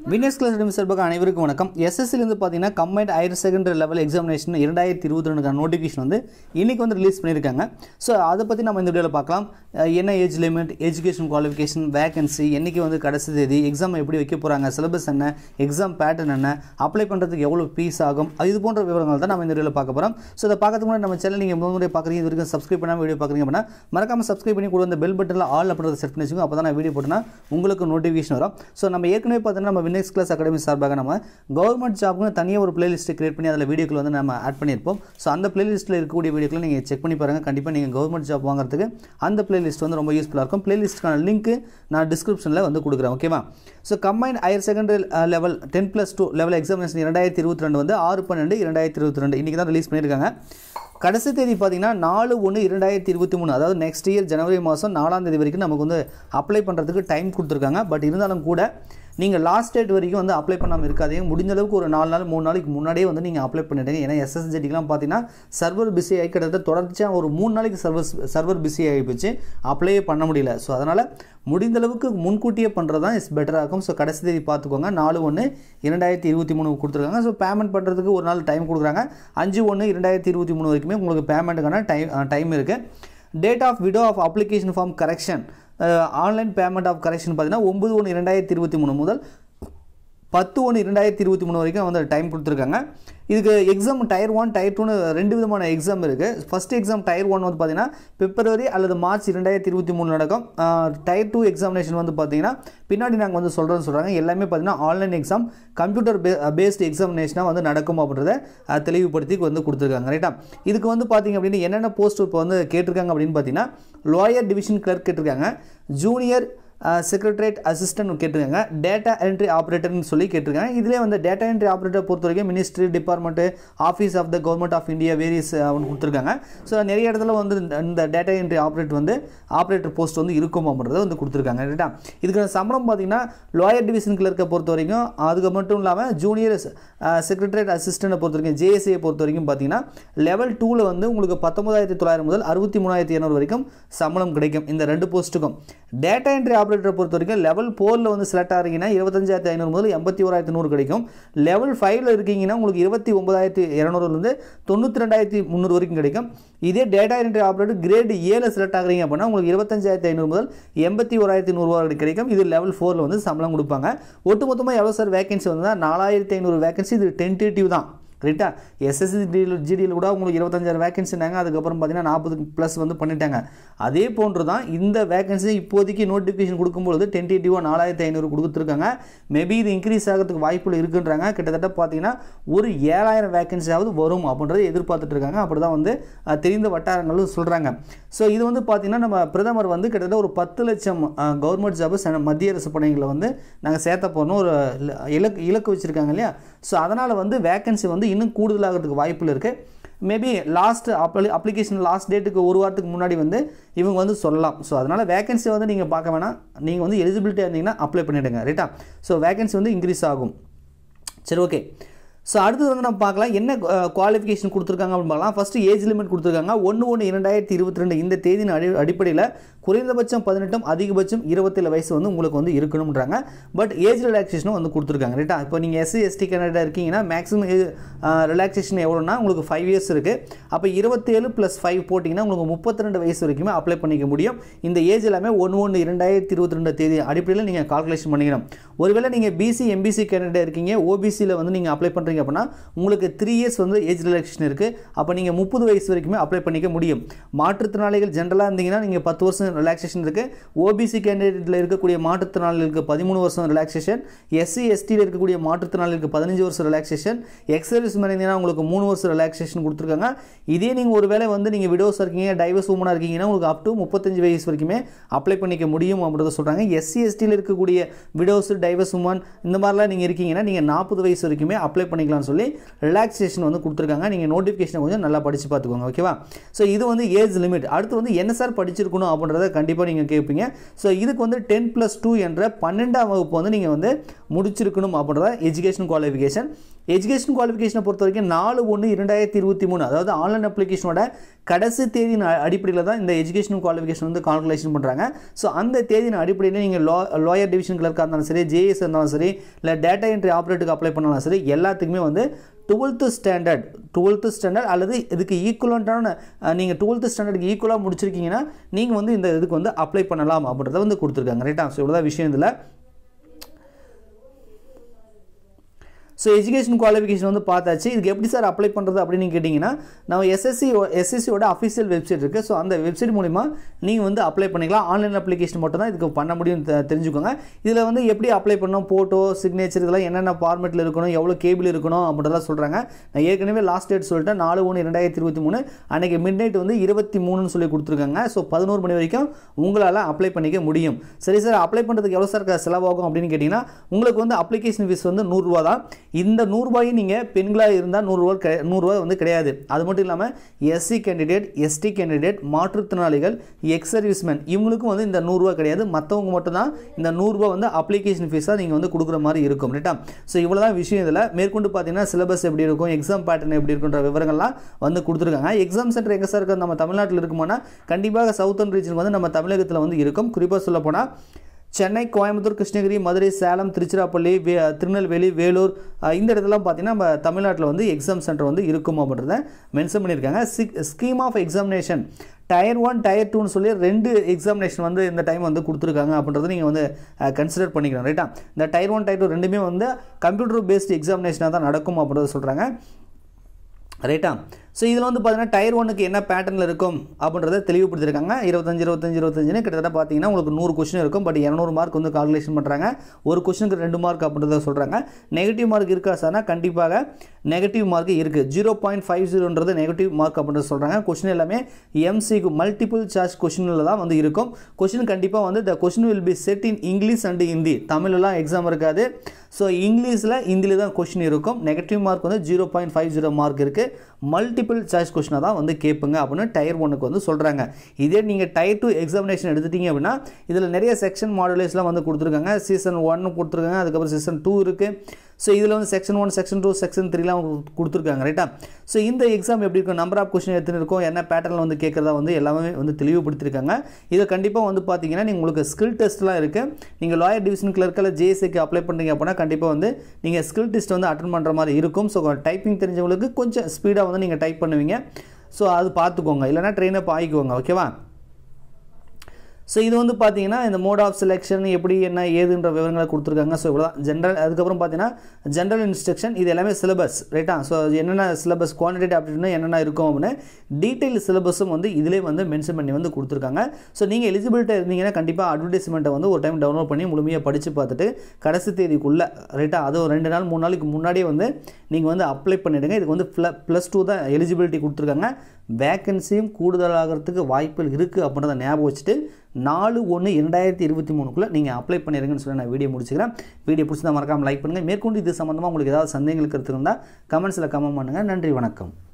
Venus class academy சார்பாக அனைவருக்கும் வணக்கம் எஸ்எஸ்சிலேருந்து பார்த்தீங்கன்னா combined higher secondary level examination இரண்டாயிரத்தி இருபத்தி ரெண்டுக்கான நோட்டிஃபிகேஷன் வந்து இன்றைக்கி வந்து ரிலீஸ் பண்ணியிருக்காங்க ஸோ அதை பற்றி நம்ம இந்த வீடியோவில் பார்க்கலாம் அஹ் என்ன age limit education qualification vacancy என்றைக்கு வந்து கடைசி தேதி எக்ஸாம் எப்படி வைக்க போகிறாங்க சிலபஸ் என்ன எக்ஸாம் பேட்டர்ன் என்ன அப்ளை பண்ணுறதுக்கு எவ்வளோ ஃபீஸ் ஆகும் அது இது போன்ற விவரங்கள் தான் நம்ம இந்த வீடியோவில் பார்க்க போகிறோம் ஸோ இதை பார்க்கறதுக்கு முன்னாடி நம்ம சேனல் நீங்கள் முதல் முறை பார்க்குறீங்க இது வரைக்கும் சப்ஸ்கிரைப் பண்ணாமல் வீடியோ பார்க்குறீங்க அப்படின்னா மறக்காமல் சப்ஸ்கிரைப் பண்ணி கூட அந்த பெல் பட்டனில் ஆல் அப்படின்றத செட் பண்ணி வச்சுக்கோங்க அப்போ தான் நான் வீடியோ போட்டேன்னா உங்களுக்கு நோட்டிஃபிகேஷன் வரும் ஸோ நம்ம ஏற்கனவே பார்த்தீங்கன்னா நம்ம வினெக்ஸ் கிளாஸ் அகாடமி சார்பாக நம்ம கவர்மெண்ட் ஜாப்னு தனியாக ஒரு பிளேலிஸ்ட் கிரியேட் பண்ணி அதில் வீடியோக்கள் வந்து நம்ம ஆட் பண்ணியிருப்போம் ஸோ அந்த பிளேலிஸ்ட்டில் இருக்கக்கூடிய வீடியோக்களை நீங்கள் செக் பண்ணி பாருங்கள் கண்டிப்பாக நீங்கள் கவர்மெண்ட் ஜாப் வாங்குறதுக்கு அந்த பிளேலிஸ்ட் வந்து ரொம்ப யூஸ்ஃபுல்லாக இருக்கும் பிளேலிஸ்ட்டுக்கான லிங்க் நான் டிஸ்கிரிப்ஷனில் வந்து கொடுக்குறேன் ஓகேவா so combine higher secondary level ten plus two level examination இரண்டாயிரத்தி இருபத்தி ரெண்டு வந்து ஆறு பன்னெண்டு இரண்டாயிரத்தி இருபத்தி ரெண்டு இன்றைக்கி தான் ரிலீஸ் பண்ணியிருக்காங்க கடைசி தேதி பார்த்தீங்கன்னா நாலு ஒன்று இரண்டாயிரத்தி இருபத்தி மூணு அதாவது நெக்ஸ்ட் இயர் ஜனவரி மாதம் நாலாம் தேதி வரைக்கும் நமக்கு வந்து அப்ளை பண்ணுறதுக்கு டைம் கொடுத்துருக்காங்க பட் இருந்தாலும் கூட நீங்கள் லாஸ்ட் டேட் வரைக்கும் வந்து அப்ளை பண்ணாமல் இருக்காதீங்க முடிஞ்ச அளவுக்கு ஒரு நாலு நாள் மூணு நாளைக்கு முன்னாடியே வந்து நீங்கள் அப்ளை பண்ணிடுங்க ஏன்னா எஸ்எஸ்ஜெடிக்கெலாம் பார்த்தீங்கன்னா சர்வர் பிஸி ஆகி கிட்டத்தட்ட தொடர்ச்சியாக ஒரு மூணு நாளைக்கு சர்வர் சர்வர் பிஸி ஆகி போச்சு அப்ளையே பண்ண முடியல ஸோ அதனால் முடிந்த அளவுக்கு முன்கூட்டியே பண்ணுறது தான் இஸ் பெட்டராக இருக்கும் ஸோ கடைசி தேதி பார்த்துக்கோங்க நாலு ஒன்று இரண்டாயிரத்தி இருபத்தி மூணு கொடுத்துருக்காங்க ஸோ பேமெண்ட் பண்ணுறதுக்கு ஒரு நாள் டைம் கொடுக்குறாங்க அஞ்சு ஒன்று இரண்டாயிரத்தி இருபத்தி மூணு வரைக்குமே உங்களுக்கு பேமெண்ட்டுக்கான டைம் டைம் இருக்குது date of window of application form correction online payment of correction பார்த்தீங்கன்னா ஒம்பது ஒன்று இரண்டாயிரத்தி இருபத்தி மூணு முதல் பத்து ஒன்று இரண்டாயிரத்தி இருபத்தி மூணு வரைக்கும் வந்து டைம் கொடுத்துருக்காங்க இதுக்கு எக்ஸாம் டயர் ஒன் டயர் டூன்னு ரெண்டு விதமான எக்ஸாம் இருக்குது ஃபஸ்ட் எக்ஸாம் டயர் ஒன் வந்து பார்த்தீங்கன்னா பிப்ரவரி அல்லது மார்ச் இரண்டாயிரத்தி இருபத்தி மூணு நடக்கும் டயர் டூ எக்ஸாமினேஷன் வந்து பார்த்தீங்கன்னா பின்னாடி நாங்கள் வந்து சொல்கிறேன்னு சொல்கிறாங்க எல்லாமே பார்த்தீங்கன்னா ஆன்லைன் எக்ஸாம் கம்ப்யூட்டர் பே பேஸ்டு எக்ஸாமினேஷனாக வந்து நடக்கும் அப்படின்றத அஹ், தெளிவுபடுத்தி வந்து கொடுத்துருக்காங்க ரைட்டா இதுக்கு வந்து பார்த்தீங்க அப்படின்னு என்னென்ன போஸ்ட் இப்போ வந்து கேட்டிருக்காங்க அப்படின்னு பார்த்தீங்கன்னா லோயர் டிவிஷன் கிளர்க் கேட்டிருக்காங்க ஜூனியர் செக்ரட்டரியேட் அசிஸ்டன்ட் கேட்டிருக்காங்க டேட்டா என்ட்ரி ஆப்ரேட்டர்னு சொல்லி கேட்டிருக்காங்க இதிலே வந்து டேட்டா என்ட்ரி ஆப்ரேட்டர் பொறுத்த வரைக்கும் ministry department office of the government of India various ஒன்று கொடுத்துருக்காங்க ஸோ நிறைய இடத்துல வந்து இந்த- இந்த டேட்டா என்ட்ரி ஆப்ரேட் வந்து ஆப்ரேட்டர் போஸ்ட் வந்து இருக்கும் அப்படின்றத வந்து கொடுத்துருக்காங்க ரைட்டா இதுக்கான சம்பளம் பார்த்தீங்கன்னா லோயர் டிவிஷன் கிளர்க்கை பொறுத்த வரைக்கும் அதுக்கு மட்டும் இல்லாமல் ஜூனியர் செக்ரட்டரியேட் அசிஸ்டண்ட்டை பொறுத்த வரைக்கும் ஜேஎஸ்ஏ பொறுத்த வரைக்கும் பார்த்தீங்கன்னா லெவல் டூவில் வந்து உங்களுக்கு பத்தொன்பதாயிரத்தி தொள்ளாயிரம் முதல் அறுபத்தி மூணாயிரத்தி இரநூறு வரைக்கும் சம்பளம் கிடைக்கும் இந்த ரெண்டு போஸ்ட்டுக்கும் டேட்டா என்ட்ரி ஆப்ரேட்டரை பொறுத்த வரைக்கும் லெவல் ஃபோரில் வந்து செலக்ட் ஆகிறீங்கன்னா இருபத்தஞ்சாயிரத்தி ஐநூறு முதல் எண்பத்தி ஓராயிரத்தி நூறு கிடைக்கும் லெவல் ஃபைவ்ல இருக்கீங்கன்னா உங்களுக்கு இருபத்தி ஒன்பதாயிரத்தி இரநூறுலேருந்து தொண்ணூற்றி ரெண்டாயிரத்தி முந்நூறு வரைக்கும் கிடைக்கும் இதே டேட்டா என்ட்ரி ஆப்ரேட்டர் கிரேட் ஏல செலக்ட் ஆகிறீங்க அப்படின்னா உங்களுக்கு இருபத்தஞ்சாயிரத்தி ஐநூறு முதல் எண்பத்தி ஓராயிரத்தி நூறுரூவா வரை கிடைக்கும் இது லெவல் ஃபோரில் வந்து சம்பளம் கொடுப்பாங்க ஒட்டுமொத்தமாக எவ்வளோ சார் வேகன்சி வந்து நாலாயிரத்தி ஐநூறு வேகன்சி இது டென்டேட்டிவ் தான் ரைட்டா எஸ்எஸ்சி ஜிடியில் கூட உங்களுக்கு இருபத்தஞ்சாயிரம் வேகன்சினாங்க அதுக்கப்புறம் பார்த்தீங்கன்னா நாற்பது ப்ளஸ் வந்து பண்ணிட்டாங்க அதே போன்று தான் இந்த வேகன்சி இப்போதைக்கு நோட்டிஃபிகேஷன் கொடுக்கும்பொழுது டென்டேட்டிவாக நாலாயிரத்தி ஐநூறு கொடுத்துருக்காங்க மேபி இது இன்க்ரீஸ் ஆகிறதுக்கு வாய்ப்புகள் இருக்குன்றாங்க கிட்டத்தட்ட பார்த்தீங்கன்னா ஒரு ஏழாயிரம் வேகன்சியாவது வரும் அப்படின்றத எதிர்பார்த்துட்டு இருக்காங்க அப்படி தான் வந்து அஹ், தெரிந்த வட்டாரங்களும் சொல்கிறாங்க ஸோ இது வந்து பார்த்தீங்கன்னா நம்ம பிரதமர் வந்து கிட்டத்தட்ட ஒரு பத்து லட்சம் கவர்மெண்ட் ஜாப் மத்திய அரசு பணிகளை வந்து நாங்கள் சேர்த்த போகிறோம் ஒரு இல- இலக்கு இலக்கு வச்சுருக்காங்க இல்லையா ஸோ அதனால் வந்து வேகன்சி வந்து இன்னும் கூடுதலாகிறதுக்கு வாய்ப்புகள் இருக்குது மேபி லாஸ்ட் அப்ளி அப்ளிகேஷன் லாஸ்ட் டேட்டுக்கு ஒரு வாரத்துக்கு முன்னாடி வந்து இவங்க வந்து சொல்லலாம் ஸோ அதனால் வேகன்சி வந்து நீங்கள் பார்க்க வேணாம் நீங்கள் வந்து எலிஜிபிலிட்டியாக இருந்தீங்கன்னா அப்ளை பண்ணிவிடுங்க ரைட்டா ஸோ வேகன்சி வந்து இன்க்ரீஸ் ஆகும் சரி ஓகே ஸோ அடுத்தது வந்து நம்ம பார்க்கலாம் என்ன குவாலிஃபிகேஷன் கொடுத்துருக்காங்க அப்படின்னு பார்க்கலாம் ஃபஸ்ட்டு ஏஜ் லிமிட் கொடுத்துருக்காங்க ஒன்று ஒன்று இரண்டாயிரத்தி இருபத்தி ரெண்டு இந்த தேதியின் அடி அடிப்படையில் குறைந்தபட்சம் பதினெட்டும் அதிகபட்சம் இருபத்தேழு வயசு வந்து உங்களுக்கு வந்து இருக்கணுன்றாங்க பட் ஏஜ் ரிலாக்ஸேஷனும் வந்து கொடுத்துருக்காங்க ரைட்டா இப்போ நீங்கள் எஸ்சி எஸ்டி கேண்டிடேட் இருக்கீங்கன்னா மேக்ஸிமம் ரிலாக்ஸேஷன் எவ்வளோனா உங்களுக்கு ஃபைவ் இயர்ஸ் இருக்குது அப்போ இருபத்தேழு ப்ளஸ் ஃபைவ் போட்டிங்கன்னா உங்களுக்கு முப்பத்தி ரெண்டு வயசு வரைக்குமே அப்ளை பண்ணிக்க முடியும் இந்த ஏஜ் எல்லாமே ஒன்று ஒன்று இரண்டாயிரத்தி இருபத்தி ரெண்டு தேதி அடிப்படையில் நீங்கள் கால்குலேஷன் பண்ணிக்கணும் ஒருவேளை நீங்கள் பிசி எம்பிசி கேண்டிடேட் இருக்கீங்க ஓபிசியில் வந்து நீங்கள் அப்ளை பண்ணுறீங்க அப்படின்னா உங்களுக்கு த்ரீ இயர்ஸ் வந்து ஏஜ் ரிலாக்ஸேஷன் இருக்குது அப்போ நீங்கள் முப்பது வயசு வரைக்குமே அப்ளை பண்ணிக்க முடியும் மாற்றுத்திறனாளிகள் ஜென்ரலாக இருந்தீங்கன்னா நீங்கள் பத்து வருஷம் ரிலாக்ஸேஷன் இருக்குது ஓபிசி கேண்டிடேட்டில் இருக்கக்கூடிய மாற்றுத்திறனாளிகளுக்கு பதிமூணு வருஷம் ரிலாக்ஸேஷன் எஸ்சி எஸ்டியில் இருக்கக்கூடிய மாற்றுத்திறனாளிகளுக்கு பதினஞ்சு வருஷம் ரிலாக்ஸேஷன் எக்ஸர்வீஸ் இருந்தீங்கன்னா உங்களுக்கு மூணு வருஷம் ரிலாக்ஸேஷன் கொடுத்துருக்காங்க இதே நீங்கள் ஒருவேளை வந்து நீங்கள் விடோஸாக இருக்கீங்க டைவர்ஸ் உமனாக இருக்கீங்கன்னா உங்களுக்கு அப் டு முப்பத்தஞ்சு வயசு வரைக்குமே அப்ளை பண்ணிக்க முடியும் அப்படின்றத சொல்கிறாங்க எஸ்சி எஸ்டியில் இருக்கக்கூடிய விடோஸ் டைவர்ஸ் உமன் இந்த மாதிரிலாம் நீங்கள் இருக்கீங்கன்னா நீங்கள் நாற்பது வயசு வரைக்குமே அப்ளை பண்ணிக்கலாம்னு சொல்லி ரிலாக்ஸேஷன் வந்து கொடுத்துருக்காங்க நீங்கள் நோட்டிஃபிகேஷனை கொஞ்சம் நல்லா படித்து பார்த்துக்கோங்க ஓகேவா ஸோ இது வந்து ஏஜ் லிமிட் அடுத்து வந்து என்ன சார் படிச்சிருக்கணும் அப்படின்றத அப்படின்றத கண்டிப்பாக நீங்கள் கேட்பீங்க ஸோ இதுக்கு வந்து டென் ப்ளஸ் டூ என்ற பன்னெண்டாம் வகுப்பு வந்து நீங்கள் வந்து முடிச்சிருக்கணும் அப்படின்றத எஜுகேஷன் குவாலிஃபிகேஷன் எஜுகேஷன் குவாலிஃபிகேஷனை பொறுத்த வரைக்கும் நாலு ஒன்று இரண்டாயிரத்தி இருபத்தி மூணு அதாவது ஆன்லைன் அப்ளிகேஷனோட கடைசி தேதியின் அ- அடிப்படையில் தான் இந்த எஜுகேஷன் குவாலிஃபிகேஷன் வந்து கால்குலேஷன் பண்ணுறாங்க ஸோ அந்த தேதியின் அடிப்படையில் நீங்கள் லோ லோயர் டிவிஷன் கிளர்க்காக இருந்தாலும் சரி ஜேஎஸ் இருந்தாலும் சரி இல்லை டேட்டா என்ட்ரி ஆப்ரேட்டுக்கு அப்ளை பண்ணாலும் சரி எல்லாத்துக்குமே வந்து டுவெல்த்து ஸ்டாண்டர்ட் டுவெல்த்து ஸ்டாண்டர்ட் அல்லது இதுக்கு ஈக்குவலண்ட்டான நீங்கள் டுவெல்த்து ஸ்டாண்டர்டுக்கு ஈக்குவலாக முடிச்சிருக்கீங்கன்னா நீங்கள் வந்து இந்த இதுக்கு வந்து அப்ளை பண்ணலாம் அப்படின்றத வந்து கொடுத்துருக்காங்க ரைட்டா ஸோ இவ்வளோதான் விஷயம் இதில் ஸோ எஜுகேஷன் குவாலிஃபிகேஷன் வந்து பார்த்தாச்சு இதுக்கு எப்படி சார் அப்ளை பண்ணுறது அப்படின்னு கேட்டிங்கன்னா நம்ம எஸ்எஸ்சி எஸ்எஸ்சியோட அஃபிஷியல் வெப்சைட் இருக்குது ஸோ அந்த வெப்சைட் மூலிமா நீங்கள் வந்து அப்ளை பண்ணிக்கலாம் ஆன்லைன் அப்ளிகேஷன் மட்டும் தான் இதுக்கு பண்ண முடியும் தெ- தெரிஞ்சுக்கோங்க இதில் வந்து எப்படி அப்ளை பண்ணணும் ஃபோட்டோ சிக்னேச்சர் இதெல்லாம் என்னென்ன ஃபார்மெட்டில் இருக்கணும் எவ்வளோ கேபிள் இருக்கணும் அப்படின்றதெல்லாம் சொல்கிறாங்க நான் ஏற்கனவே லாஸ்ட் டேட் சொல்லிட்டேன் நாலு ஒன்று ரெண்டாயிரத்தி இருபத்தி மூணு அன்றைக்கி மிட் நைட் வந்து இருபத்தி மூணுன்னு சொல்லி கொடுத்துருக்காங்க ஸோ பதினோரு மணி வரைக்கும் உங்களால் அப்ளை பண்ணிக்க முடியும் சரி சார் அப்ளை பண்ணுறதுக்கு எவ்வளோ சார் செலவாகும் அப்படின்னு கேட்டிங்கன்னா உங்களுக்கு வந்து அப்ளிகேஷன் ஃபீஸ் வந்து நூறுரூவா தான் இந்த நூறுரூபாயும் நீங்கள் பெண்களாக இருந்தால் நூறுரூவா கிடை நூறுரூவா வந்து கிடையாது அது மட்டும் இல்லாமல் எஸ்சி கேண்டிடேட் எஸ்டி கேண்டிடேட் மாற்றுத்திறனாளிகள் எக்ஸ் சர்வீஸ்மேன் இவங்களுக்கும் வந்து இந்த நூறுரூவா கிடையாது மற்றவங்க மட்டும்தான் இந்த நூறுரூவா வந்து அப்ளிகேஷன் ஃபீஸாக நீங்கள் வந்து கொடுக்குற மாதிரி இருக்கும் ரைட்டா ஸோ இவ்வளோ தான் விஷயம் இதில் மேற்கொண்டு பார்த்தீங்கன்னா சிலபஸ் எப்படி இருக்கும் எக்ஸாம் பேட்டர்ன் எப்படி இருக்குன்ற விவரங்கள்லாம் வந்து கொடுத்துருக்காங்க எக்ஸாம் சென்டர் எங்கே சார் இருக்குது நம்ம தமிழ்நாட்டில் இருக்குமானா கண்டிப்பாக சவுத்தர்ன் ரீஜன் வந்து நம்ம தமிழகத்தில் வந்து இருக்கும் குறிப்பாக சொல்ல போனால் சென்னை கோயம்புத்தூர் கிருஷ்ணகிரி மதுரை சேலம் திருச்சிராப்பள்ளி வே திருநெல்வேலி வேலூர் அஹ் இந்த இடத்துலாம் பார்த்தீங்கன்னா நம்ம தமிழ்நாட்டில் வந்து எக்ஸாம் சென்டர் வந்து இருக்கும் அப்படின்றத மென்ஷன் பண்ணியிருக்காங்க scheme of examination tier one tier டூன்னு சொல்லி ரெண்டு எக்ஸாமினேஷன் வந்து இந்த டைம் வந்து கொடுத்துருக்காங்க அப்படின்றத நீங்கள் வந்து கன்சிடர் பண்ணிக்கணும் ரைட்டா இந்த டயர் ஒன் டயர் டூ ரெண்டுமே வந்து கம்ப்யூட்டர் பேஸ்டு எக்ஸாமினேஷனாக தான் நடக்கும் அப்படின்றத சொல்கிறாங்க ரைட்டா ஸோ இதில் வந்து பார்த்தீங்கன்னா டயர் ஒன்னுக்கு என்ன பேட்டர்னில் இருக்கும் அப்படின்றத தெளிவுபடுத்திருக்காங்க இருபத்தஞ்சு இருபத்தஞ்சு இருபத்தஞ்சுன்னு கிட்டத்தட்ட பார்த்தீங்கன்னா உங்களுக்கு நூறு கொஸ்டின் இருக்கும் பட் இரநூறு மார்க் வந்து கால்குலேஷன் பண்ணுறாங்க ஒரு கொஸ்டினுக்கு ரெண்டு மார்க் அப்படின்றத சொல்கிறாங்க நெகட்டிவ் மார்க் இருக்கா சார்னா கண்டிப்பாக நெகட்டிவ் மார்க் இருக்குது ஜீரோ பாயிண்ட் ஃபைவ் ஜீரோன்றது நெகட்டிவ் மார்க் அப்படின்றத சொல்கிறாங்க கொஸ்டின் எல்லாமே எம்சிக்கு மல்டிபிள் சார்ஜ் கொஸ்டினில் தான் வந்து இருக்கும் கொஸ்டின் கண்டிப்பாக வந்து the question will be set in English and Hindi தமிழ்லாம் எக்ஸாம் இருக்காது ஸோ இங்கிலீஷில் ஹிந்தியில் தான் கொஸ்டின் இருக்கும் நெகட்டிவ் மார்க் வந்து zero point five zero mark இருக்குது மல்டிபிள் சாய்ஸ் கொஸ்டினாக தான் வந்து கேட்புங்க அப்படின்னு டயர் ஒன்னுக்கு வந்து சொல்கிறாங்க இதே நீங்கள் டயர் டூ எக்ஸாமினேஷன் எடுத்துட்டீங்க அப்படின்னா இதில் நிறைய செக்ஷன் மாடுலேஸ்லாம் வந்து கொடுத்துருக்காங்க சீசன் ஒன்னு கொடுத்துருக்காங்க அதுக்கப்புறம் சீசன் டூ இருக்குது ஸோ இதில் வந்து section one section two section த்ரீலாம் கொடுத்துருக்காங்க ரைட்டா ஸோ இந்த எக்ஸாம் எப்படி இருக்கும் நம்பர் ஆஃப் கொஸ்டின் எத்தனை இருக்கும் என்ன பேட்டர்னில் வந்து கேட்குறதா வந்து எல்லாமே வந்து தெளிவுபடுத்திருக்காங்க இதை கண்டிப்பாக வந்து பார்த்தீங்கன்னா நீங்கள் உங்களுக்கு ஸ்கில் டெஸ்ட்லாம் இருக்குது நீங்கள் லாயர் டிவிஷன் கிளர்க்கில் ஜேஎஸ்சிக்கு அப்ளை பண்ணுறீங்க அப்படின்னா கண்டிப்பாக வந்து நீங்கள் ஸ்கில் டெஸ்ட் வந்து அட்டன் பண்ணுற மாதிரி இருக்கும் ஸோ டைப்பிங் தெரிஞ்சவங்களுக்கு கொஞ்சம் ஸ்பீடாக வந்து நீங்கள் டைப் பண்ணுவீங்க ஸோ அது பார்த்துக்கோங்க இல்லைனா ட்ரெயின் அப் ஆகிக்கோங்க ஓகேவா ஸோ இது வந்து பார்த்தீங்கன்னா இந்த மோட் ஆஃப் செலெக்ஷன் எப்படி என்ன ஏதுன்ற விவரங்களை கொடுத்துருக்காங்க ஸோ இவ்வளோ தான் ஜென்ரல் அதுக்கப்புறம் பார்த்தீங்கன்னா ஜென்ரல் இன்ஸ்ட்ரக்ஷன் இது எல்லாமே சிலபஸ் ரைட்டா ஸோ என்னென்ன சிலபஸ் குவான்டிட்டி அப்படின்னு என்னென்ன இருக்கும் அப்படின்னு டீட்டெயில் சிலபஸும் வந்து இதிலே வந்து மென்ஷன் பண்ணி வந்து கொடுத்துருக்காங்க ஸோ நீங்கள் எலிஜிபிலிட்டி இருந்தீங்கன்னா கண்டிப்பாக அட்வர்டைஸ்மெண்ட்டை வந்து ஒரு டைம் டவுன்லோட் பண்ணி முழுமையாக படித்து பார்த்துட்டு கடைசி தேதிக்குள்ளே ரைட்டா அதுவும் ரெண்டு நாள் மூணு நாளைக்கு முன்னாடியே வந்து நீங்கள் வந்து அப்ளை பண்ணிவிடுங்க இதுக்கு வந்து ப்ளஸ் டூ தான் எலிஜிபிலிட்டி கொடுத்துருக்காங்க வேக்கன்சியும் கூடுதலாகிறதுக்கு வாய்ப்புகள் இருக்குது அப்படின்றத ஞாபகம் வச்சுட்டு நாலு ஒன்று இரண்டாயிரத்தி இருபத்தி மூணுக்குள்ளே நீங்கள் அப்ளை பண்ணிடுங்கன்னு சொல்லி நான் வீடியோ முடிச்சுக்கிறேன் வீடியோ பிடிச்சதா மறக்காமல் லைக் பண்ணுங்கள் மேற்கொண்டு இது சம்மந்தமாக உங்களுக்கு ஏதாவது சந்தேகங்கள் கருத்து இருந்தால் கமெண்ட்ஸில் கமெண்ட் பண்ணுங்கள் நன்றி வணக்கம்